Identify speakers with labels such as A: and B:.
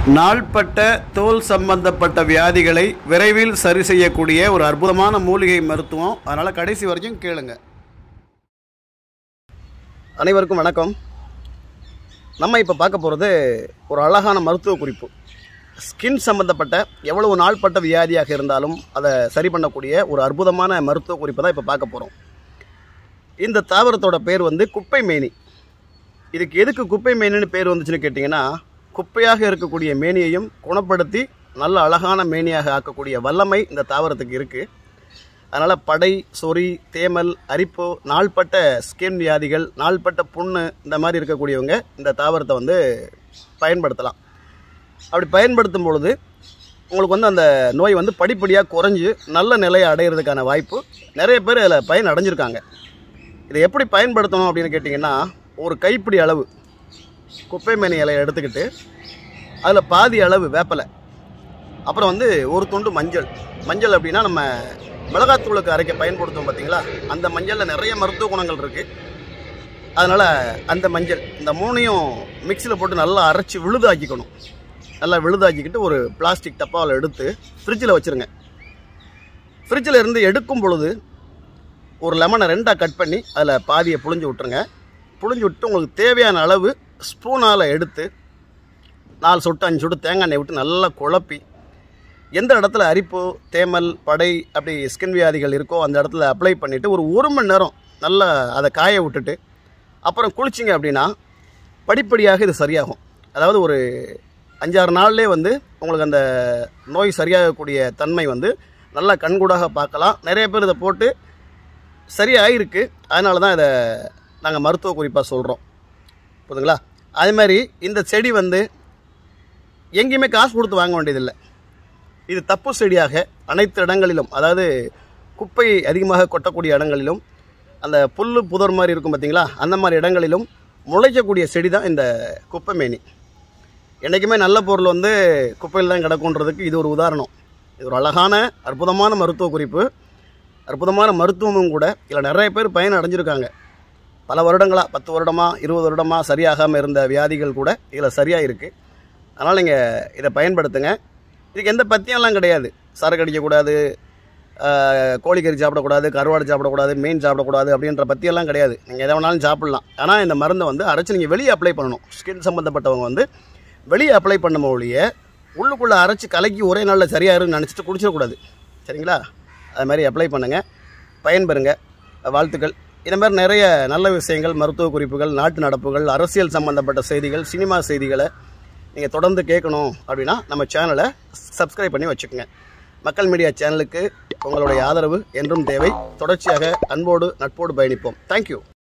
A: நாள்பட்ட தோல் சம்பந்தப்பட்ட வியாதிகளை விரைவில் சரி செய்யக்கூடிய ஒரு அற்புதமான மூலிகை மருத்துவம் அதனால் கடைசி வரைக்கும் கேளுங்க அனைவருக்கும் வணக்கம் நம்ம இப்போ பார்க்க போகிறது ஒரு அழகான மருத்துவ குறிப்பு ஸ்கின் சம்மந்தப்பட்ட எவ்வளவு நாள்பட்ட வியாதியாக இருந்தாலும் அதை சரி பண்ணக்கூடிய ஒரு அற்புதமான மருத்துவ குறிப்பை தான் இப்போ பார்க்க போகிறோம் இந்த தாவரத்தோட பேர் வந்து குப்பை மேனி இதுக்கு எதுக்கு குப்பை மேனின்னு பேர் வந்துச்சுன்னு கேட்டிங்கன்னா குப்பையாக இருக்கக்கூடிய மேனியையும் குணப்படுத்தி நல்ல அழகான மேனியாக ஆக்கக்கூடிய வல்லமை இந்த தாவரத்துக்கு இருக்குது அதனால் படை சொறி தேமல் அரிப்பு நாள்பட்ட ஸ்கின் வியாதிகள் நாள்பட்ட புண்ணு இந்த மாதிரி இருக்கக்கூடியவங்க இந்த தாவரத்தை வந்து பயன்படுத்தலாம் அப்படி பயன்படுத்தும் பொழுது உங்களுக்கு வந்து அந்த நோய் வந்து படிப்படியாக குறைஞ்சு நல்ல நிலையை அடையிறதுக்கான வாய்ப்பு நிறைய பேர் அதில் பயன் அடைஞ்சிருக்காங்க இதை எப்படி பயன்படுத்தணும் அப்படின்னு கேட்டிங்கன்னா ஒரு கைப்பிடி அளவு குப்பை மேனி இலையை எடுத்துக்கிட்டு அதில் பாதி அளவு வேப்பலை அப்புறம் வந்து ஒரு துண்டு மஞ்சள் மஞ்சள் அப்படின்னா நம்ம மிளகாத்தூளுக்கு அரைக்க பயன்படுத்துவோம் பார்த்தீங்களா அந்த மஞ்சளில் நிறைய மருத்துவ குணங்கள் இருக்குது அதனால் அந்த மஞ்சள் இந்த மூணையும் மிக்சியில் போட்டு நல்லா அரைச்சி விழுதாக்கிக்கணும் நல்லா விழுதாக்கிக்கிட்டு ஒரு பிளாஸ்டிக் டப்பாவில் எடுத்து ஃப்ரிட்ஜில் வச்சுருங்க ஃப்ரிட்ஜில் இருந்து எடுக்கும் பொழுது ஒரு லெமனை ரெண்டாக கட் பண்ணி அதில் பாதியை புழிஞ்சு விட்ருங்க புழிஞ்சு விட்டு உங்களுக்கு தேவையான அளவு ஸ்பூனால் எடுத்து நாலு சொட்டு அஞ்சு சொட்டு தேங்காய் எண்ணெய் விட்டு நல்லா குழப்பி எந்த இடத்துல அரிப்பு தேமல் படை அப்படி ஸ்கின் வியாதிகள் இருக்கோ அந்த இடத்துல அப்ளை பண்ணிவிட்டு ஒரு ஒரு மணி நேரம் நல்லா அதை காய விட்டுட்டு அப்புறம் குளிச்சிங்க அப்படின்னா படிப்படியாக இது சரியாகும் அதாவது ஒரு அஞ்சாறு நாள்லேயே வந்து உங்களுக்கு அந்த நோய் சரியாகக்கூடிய தன்மை வந்து நல்லா கண்கூடாக பார்க்கலாம் நிறைய பேர் இதை போட்டு சரியாயிருக்கு அதனால தான் இதை நாங்கள் மருத்துவ குறிப்பாக சொல்கிறோம் புரியுதுங்களா அதே மாதிரி இந்த செடி வந்து எங்கேயுமே காசு கொடுத்து வாங்க வேண்டியதில்லை இது தப்பு செடியாக அனைத்து இடங்களிலும் அதாவது குப்பை அதிகமாக கொட்டக்கூடிய இடங்களிலும் அந்த புல் புதர் மாதிரி இருக்கும் பார்த்தீங்களா அந்த மாதிரி இடங்களிலும் முளைக்கக்கூடிய செடி தான் இந்த குப்பை மேனி என்றைக்குமே நல்ல பொருள் வந்து குப்பையில் தான் கிடக்குன்றதுக்கு இது ஒரு உதாரணம் இது ஒரு அழகான அற்புதமான மருத்துவ குறிப்பு அற்புதமான மருத்துவமும் கூட இதில் நிறைய பேர் பயன் அடைஞ்சிருக்காங்க பல வருடங்களாக பத்து வருடமாக இருபது வருடமாக சரியாகாமல் இருந்த வியாதிகள் கூட இதில் சரியாக இருக்குது அதனால் நீங்கள் இதை பயன்படுத்துங்க இதுக்கு எந்த பத்தியம்லாம் கிடையாது சரக்கு அடிக்கக்கூடாது ஆஹ், கோழிக்கறி சாப்பிடக்கூடாது கருவாடு சாப்பிடக்கூடாது மீன் சாப்பிடக்கூடாது அப்படின்ற பத்தியெல்லாம் கிடையாது நீங்கள் எதை வேணாலும் சாப்பிட்லாம் ஆனால் இந்த மருந்தை வந்து அரைச்சி நீங்கள் வெளியே அப்ளை பண்ணணும் ஸ்கின் சம்மந்தப்பட்டவங்க வந்து வெளியே அப்ளை பண்ண ஒழிய உள்ளுக்குள்ளே அரைச்சி கலக்கி ஒரே நாளில் சரியாயிருன்னு நினச்சிட்டு குடிச்சிடக்கூடாது சரிங்களா அது மாதிரி அப்ளை பண்ணுங்கள் பயன்பெறுங்க வாழ்த்துக்கள் இந்த மாதிரி நிறைய நல்ல விஷயங்கள் மருத்துவ குறிப்புகள் நாட்டு நடப்புகள் அரசியல் சம்பந்தப்பட்ட செய்திகள் சினிமா செய்திகளை நீங்கள் தொடர்ந்து கேட்கணும் அப்படின்னா நம்ம சேனலை சப்ஸ்கிரைப் பண்ணி வச்சுக்கோங்க மக்கள் மீடியா சேனலுக்கு உங்களுடைய ஆதரவு என்றும் தேவை தொடர்ச்சியாக அன்போடு நட்போடு பயணிப்போம் தேங்க்யூ